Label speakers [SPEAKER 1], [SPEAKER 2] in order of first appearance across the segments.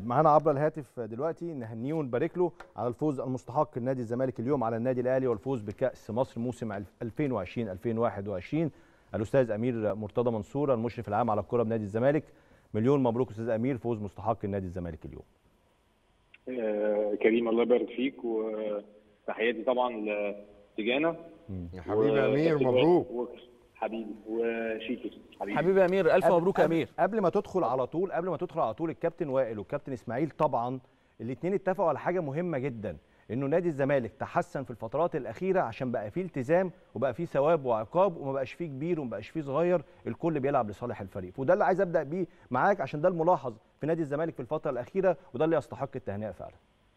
[SPEAKER 1] معانا عبر الهاتف دلوقتي نهنيه ونبارك له على الفوز المستحق لنادي الزمالك اليوم على النادي الاهلي والفوز بكاس مصر موسم 2020 2021 الاستاذ امير مرتضى منصور المشرف العام على الكره بنادي الزمالك مليون مبروك استاذ امير فوز مستحق لنادي الزمالك اليوم
[SPEAKER 2] آه، كريم الله يبارك فيك وتحياتي طبعا لتجانا
[SPEAKER 3] يا حبيبي امير مبروك
[SPEAKER 2] حبيبي وشيكو حبيبي
[SPEAKER 4] حبيبي يا امير الف
[SPEAKER 1] قبل-
[SPEAKER 4] مبروك يا
[SPEAKER 1] قبل-
[SPEAKER 4] امير
[SPEAKER 1] قبل ما تدخل على طول قبل ما تدخل على طول الكابتن وائل والكابتن اسماعيل طبعا الاثنين اتفقوا على حاجه مهمه جدا انه نادي الزمالك تحسن في الفترات الاخيره عشان بقى فيه التزام وبقى فيه ثواب وعقاب وما بقاش فيه كبير وما بقاش فيه صغير الكل بيلعب لصالح الفريق وده اللي عايز ابدا بيه معاك عشان ده الملاحظ في نادي الزمالك في الفتره الاخيره وده اللي يستحق التهنئه فعلا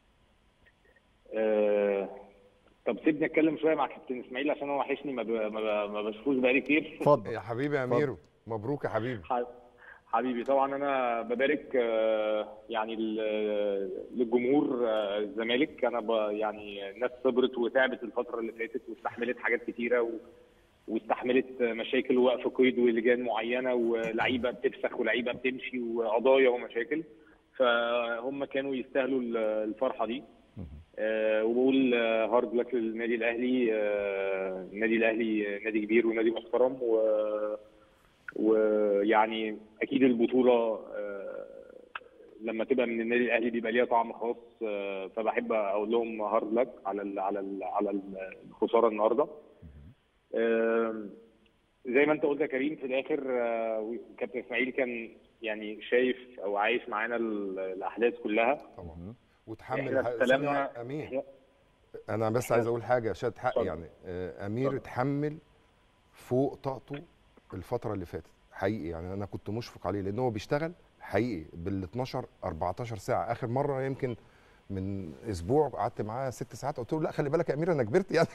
[SPEAKER 2] آه، طب سيبني اتكلم شويه مع كابتن اسماعيل عشان هو وحشني ما, ب... ما, ب... ما بشوفوش بقالي كتير
[SPEAKER 1] اتفضل
[SPEAKER 3] يا حبيبي يا امير مبروك يا حبيبي
[SPEAKER 2] ح- حبيبي طبعا انا ببارك آه، يعني ل- للجمهور آه، الزمالك انا ب... يعني الناس صبرت وتعبت الفتره اللي فاتت واستحملت حاجات كتيره و... واستحملت مشاكل ووقف قيد ولجان معينه ولعيبه بتفسخ ولعيبه بتمشي وقضايا ومشاكل فهم كانوا يستاهلوا ال- الفرحه دي آه، وبقول آه، هارد لك للنادي الاهلي آه، النادي الاهلي نادي كبير ونادي محترم و ويعني اكيد البطوله آه، لما تبقى من النادي الاهلي بيبقى ليها طعم خاص آه، فبحب اقول لهم هارد لك على ال على ال على الخساره النهارده آم، زي ما انت قلت يا كريم في الاخر آه، كابتن اسماعيل كان يعني شايف او عايش معانا ال- الاحداث كلها
[SPEAKER 3] طبعا وتحمل
[SPEAKER 2] احنا
[SPEAKER 3] ح-
[SPEAKER 2] استلمنا
[SPEAKER 3] ثانية- امير انا بس عايز اقول حاجه شاد حق
[SPEAKER 2] اتفضل.
[SPEAKER 3] يعني آه، امير
[SPEAKER 2] اتفضل.
[SPEAKER 3] اتحمل فوق طاقته الفتره اللي فاتت حقيقي يعني انا كنت مشفق عليه لان هو بيشتغل حقيقي بال 12 14 ساعه اخر مره يمكن من اسبوع قعدت معاه ست ساعات قلت له لا خلي بالك يا امير انا كبرت يعني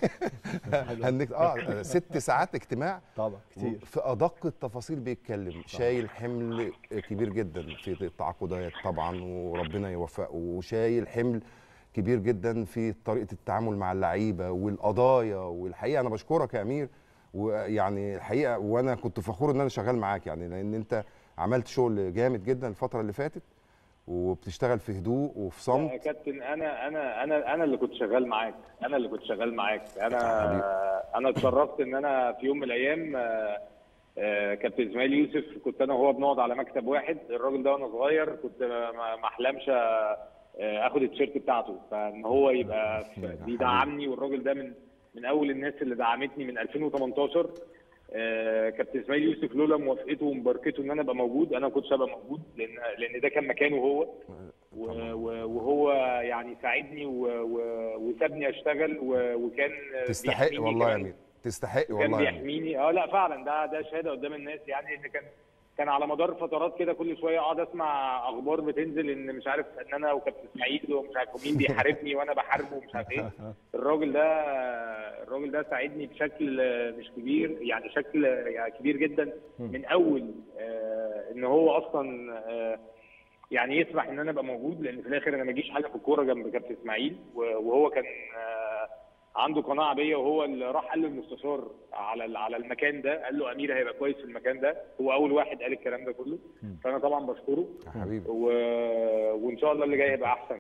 [SPEAKER 3] هنك اه ست ساعات اجتماع
[SPEAKER 1] طبعا كتير
[SPEAKER 3] في ادق التفاصيل بيتكلم شايل حمل كبير جدا في التعاقدات طبعا وربنا يوفقه وشايل حمل كبير جدا في طريقه التعامل مع اللعيبه والقضايا والحقيقه انا بشكرك يا امير ويعني الحقيقه وانا كنت فخور ان انا شغال معاك يعني لان انت عملت شغل جامد جدا الفتره اللي فاتت وبتشتغل في هدوء وفي
[SPEAKER 2] لا يا
[SPEAKER 3] صمت
[SPEAKER 2] كابتن انا انا انا انا اللي كنت شغال معاك انا اللي كنت شغال معاك انا
[SPEAKER 3] حبيبي.
[SPEAKER 2] انا اتشرفت ان انا في يوم من الايام آه، آه، كابتن اسماعيل يوسف كنت انا وهو بنقعد على مكتب واحد الراجل ده وانا صغير كنت ما ما احلمش آه، اخد التيشيرت بتاعته فان هو يبقى في- بيدعمني والراجل ده من من اول الناس اللي دعمتني من 2018 آه، كابتن اسماعيل يوسف لولا موافقته ومباركته ان انا ابقى موجود انا ما كنتش هبقى موجود لان لان ده كان مكانه هو و- و- وهو يعني ساعدني و- و- وسابني اشتغل و- وكان
[SPEAKER 3] تستحق
[SPEAKER 2] بيحميني
[SPEAKER 3] والله يا
[SPEAKER 2] كمان.
[SPEAKER 3] امير تستحق
[SPEAKER 2] كان
[SPEAKER 3] والله يا امير
[SPEAKER 2] بيحميني اه لا فعلا ده ده شهاده قدام الناس يعني ان كان كان على مدار فترات كده كل شويه اقعد اسمع اخبار بتنزل ان مش عارف ان انا وكابتن اسماعيل ومش عارف مين بيحاربني وانا بحاربه ومش عارف ايه الراجل ده الراجل ده ساعدني بشكل مش كبير يعني شكل يعني كبير جدا من اول آه، ان هو اصلا آه، يعني يسمح ان انا ابقى موجود لان في الاخر انا ما اجيش حاجه في الكوره جنب كابتن اسماعيل و- وهو كان آه، عنده قناعه بيا وهو اللي راح قال للمستشار على ال- على المكان ده قال له امير هيبقى كويس في المكان ده هو اول واحد قال الكلام ده كله فانا طبعا بشكره
[SPEAKER 3] يا حبيبي
[SPEAKER 2] و... وان شاء الله اللي جاي هيبقى احسن